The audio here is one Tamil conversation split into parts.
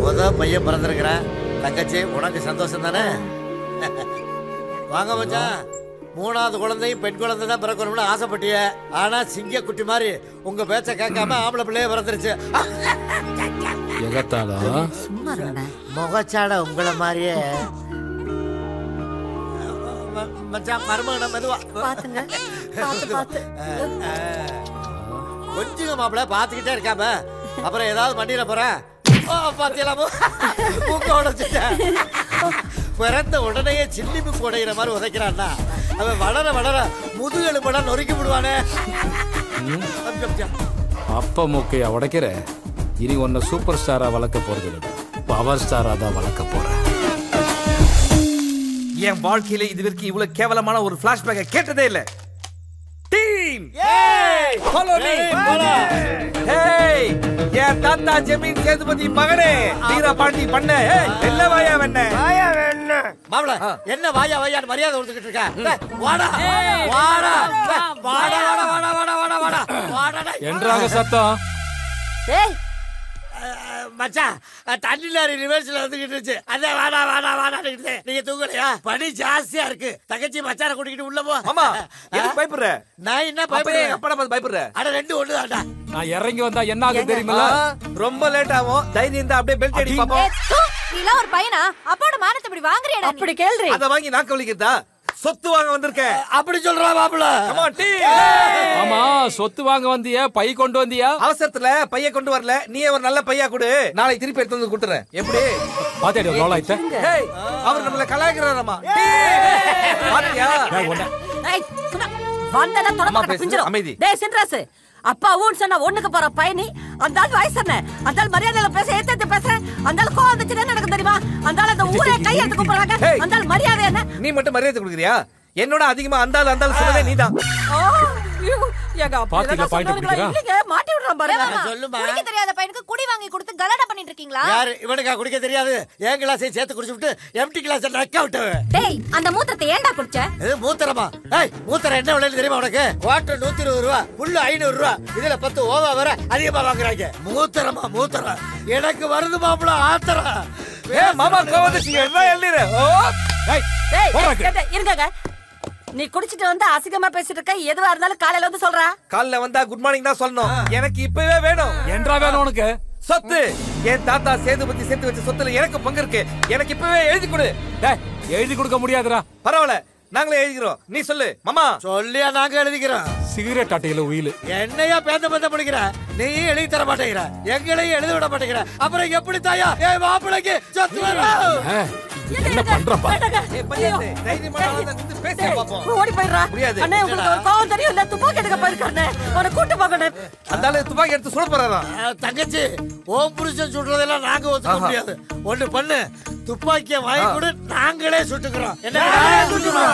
முத பையன் பிறந்திருக்கிறான் தங்கச்சி உனக்கு சந்தோஷம் தானே வாங்க மச்சான் மூணாவது குழந்தையும் பெண் குழந்தை தான் பிறக்கணும்னு ஆசைப்பட்டிய ஆனா சிங்க குட்டி மாதிரி உங்க பேச்ச கேட்காம ஆம்பளை பிள்ளையே பிறந்துருச்சு எகத்தாளா சும்மா இருங்கண்ணே முகச்சாட உங்களை மாதிரியே ம- மச்சான் மருமகன மெதுவா பாத்துங்க பாத்து பாத்து கொஞ்சம் மாப்பிள்ள பாத்துக்கிட்டே இருக்காம அப்புறம் ஏதாவது பண்ணிட போறேன் ஓ, பாத்தீங்களா மூ- மூக்க உடைச்சிட்டேன் பிறந்த உடனேயே சில்லி மூக்கு உடைகிற மாதிரி உதைக்கிறான்னா அவன் வளர வளர முதுகெலும்பெல்லாம் நொறுக்கி விடுவானே அப்ப மூக்கையா உடைக்கிற இனி உன்னை சூப்பர் ஸ்டாரா வளர்க்க போறது இல்லை பவர் ஸ்டாரா தான் வளர்க்க போறேன் என் வாழ்க்கையில இது வரைக்கும் இவ்வளவு கேவலமான ஒரு பிளாஷ்பேக்கை கேட்டதே இல்ல டீம் ஃபாலோ மீ ஹேய் என் தாத்தா ஜமீன் சேதுபதி மகனே வீர பாண்டி பண்ண வெள்ள வாயா வெண்ண மாப்பிள என்ன வாயா வாயான்னு மரியாதை கொடுத்துக்கிட்டு இருக்க டேய், வாடா வாடா டேய், வாடா வாடா வாடா வாடா வாடா வாடா வாடா டேய். என்றாக சத்தம் ஏய் அஹ், மச்சான் அஹ், தண்ணி லாரி ரிவர்ஸ்ல வந்துகிட்டு இருந்துச்சு அதான் வாடா வாடா வாடா நீங்க தூங்கலையா பனி ஜாஸ்தியா இருக்கு தங்கச்சி மச்சான கூட்டிக்கிட்டு உள்ள போ மாமா எதுக்கு பயப்படுற நான் என்ன அப்பயே பயப்படுறேன் அப்பா பார்த்து பயப்படுற அட ரெண்டு ஒண்ணுதான்டா நான் இறங்கி வந்தா என்ன ஆகும் தெரியுமில்ல ஆ, ரொம்ப லேட் ஆகும் தைரியம் இருந்தா அப்படியே பெல்ட் அடி பாப்போம் ஏய், தூ, நீலாம் ஒரு பையனா அப்பாவோட மானத்தை இப்படி வாங்குறியாடா நீ? அப்படி கேள்றி அத வாங்கி நாக்க வலிக்கிறதா சொத்து வாங்க வந்திருக்கேன் அப்படி சொல்றா மாப்பிள Come on, டீம் ஆமா சொத்து வாங்க வந்தியா பை கொண்டு வந்தியா அவசரத்துல பைய கொண்டு வரல நீ ஒரு நல்ல பையா கொடு நாளைக்கு திருப்பி எடுத்து வந்து கொடுத்துறேன் எப்படி பாத்தியா லோலாய்த்த ஹேய் அவர் நம்மள கலாய்க்கிறாராமா பாத்தியா ஏய் சும்மா வந்ததா அம்மா தொடப்ப பேசு, பிஞ்சிரும் அமைதி. டேய் சின்ராசு அப்பா ஊன்னு சொன்னா ஒண்ணுக்கு போற பயணி அந்த ஆள் வயசு என்ன அந்த ஆள் மரியாதையில பேச ஏத்து பேச அந்த ஆள் கோவம் வந்துச்சுன்னா எனக்கு தெரியுமா அந்த ஆள் அந்த ஊரே கையெழுத்து கூப்பிடுறாங்க ஏய். அந்த ஆள் மரியாதை என்ன நீ மட்டும் மரியாதை கொடுக்குறியா என்னோட அதிகமா அந்தாள் அந்தாள் சொன்னதே நீதான் ஓ, ஐயோ, எங்க அப்பா பாத்தீங்களா, இதெல்லாம் point சொன்னாருங்களா? பிடிக்கிறா? இல்லைங்க, மாட்டி விடுறான் பாருங்க ஏமாமா, சொல்லுமா. குடிக்க தெரியாத பையனுக்கு குடி வாங்கி கொடுத்து கலாட்டா பண்ணிட்டு இருக்கீங்களா யாரு இவனுக்கா குடிக்க தெரியாது என் கிளாஸையும் சேர்த்து குடிச்சு விட்டு எம்டி கிளாஸ் நக்க விட்டு டேய் அந்த மூத்திரத்தை ஏன்டா குடிச்ச இது மூத்திரமா ஏய் மூத்திரம் என்ன விலைன்னு தெரியுமா உனக்கு வாட்டர் நூத்தி இருபது ரூபா புல்லு ஐநூறு ரூபா இதுல பத்து ஓவா வர அதிகமா வாங்குறாங்க மூத்திரமா மூத்திரம் எனக்கு வருது மாப்பிள ஆத்திரம் ஏ மாமா கோவத்துக்கு என்ன எழுதிரு ஓ ஏய், ஏய், போடா ஏய், இங்க. ஏய், இருங்கங்க நீ குடிச்சிட்டு வந்து அசிங்கமா பேசிட்டு இருக்க எதுவா இருந்தாலும் காலையில வந்து சொல்றா காலைல வந்தா குட் மார்னிங் தான் சொல்லணும் எனக்கு இப்பவே வேணும் என்றா வேணும் உனக்கு சொத்து என் தாத்தா சேதுபதி சேர்த்து வச்ச சொத்துல எனக்கு பங்கு இருக்கு எனக்கு இப்பவே எழுதி கொடு டேய் எழுதி கொடுக்க முடியாதுடா பரவாயில்ல நாங்களே எழுதிக்கிறோம் நீ சொல்லு மாமா சொல்லியா நாங்க எழுதிக்கிறோம் சிகரெட் அட்டையில உயிலு என்னையா பேந்த பேந்த பிடிக்கிற நீயும் எழுதி தர மாட்டேங்கிற எங்களையும் எழுத விட மாட்டேங்கிற அப்புறம் எப்படி தாயா ஏய் மாப்பிளைக்கு சொத்து வரும் ஆ, இது என்ன பண்றப்பா ஏய் பஞ்சாயத்து தைரியமான ஆளா இருந்தா நின்னு பேச பாப்போம் ஓடி போயிடுறா முடியாது. அண்ணே உங்களுக்கு ஒரு கோவம் தெரியும் இல்ல துப்பாக்கி எடுக்க போயிருக்கானே அவனை கூட்டு போகணும் அந்த ஆளு துப்பாக்கி எடுத்து சுட போறாராம் அஹ், தங்கச்சி ஓம் புருஷன் சுடுறதெல்லாம் நாங்க ஒத்துக்க ஆஹா. முடியாது ஒண்ணு பண்ணு துப்பாக்கிய வாங்கி கொடு நாங்களே சுட்டுக்கிறோம் என்ன நாங்களே சுட்டுக்கிறோம்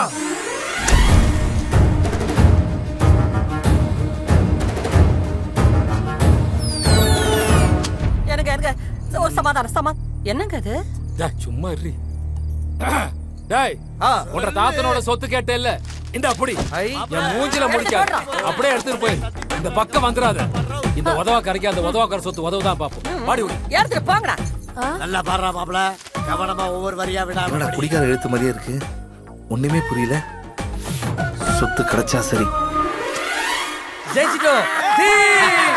எனக்கு எனக்கு ஒரு சமாதானம் சமா என்னங்க அது டேய் சும்மா இரு டேய் ஆ. உன்ற தாத்தனோட சொத்து கேட்டேல்ல இந்த அப்படி ஐ. என் மூஞ்சில முடிக்காத அப்படியே எடுத்துட்டு போய் இந்த பக்கம் வந்துடாத இந்த உதவா கரைக்க அந்த உதவாக்கார சொத்து உதவுதான் பாப்போம் பாடி விடு எடுத்துட்டு போங்கடா நல்லா பாடுறா மாப்பிள கவனமா ஒவ்வொரு வரியா விடாம என்னடா படி. குடிக்கார எழுத்து மாதிரியே இருக்கு ஒண்ணுமே புரியல சொத்து கிடைச்சா சரி ஜெயிச்சிட்டோம் டீம்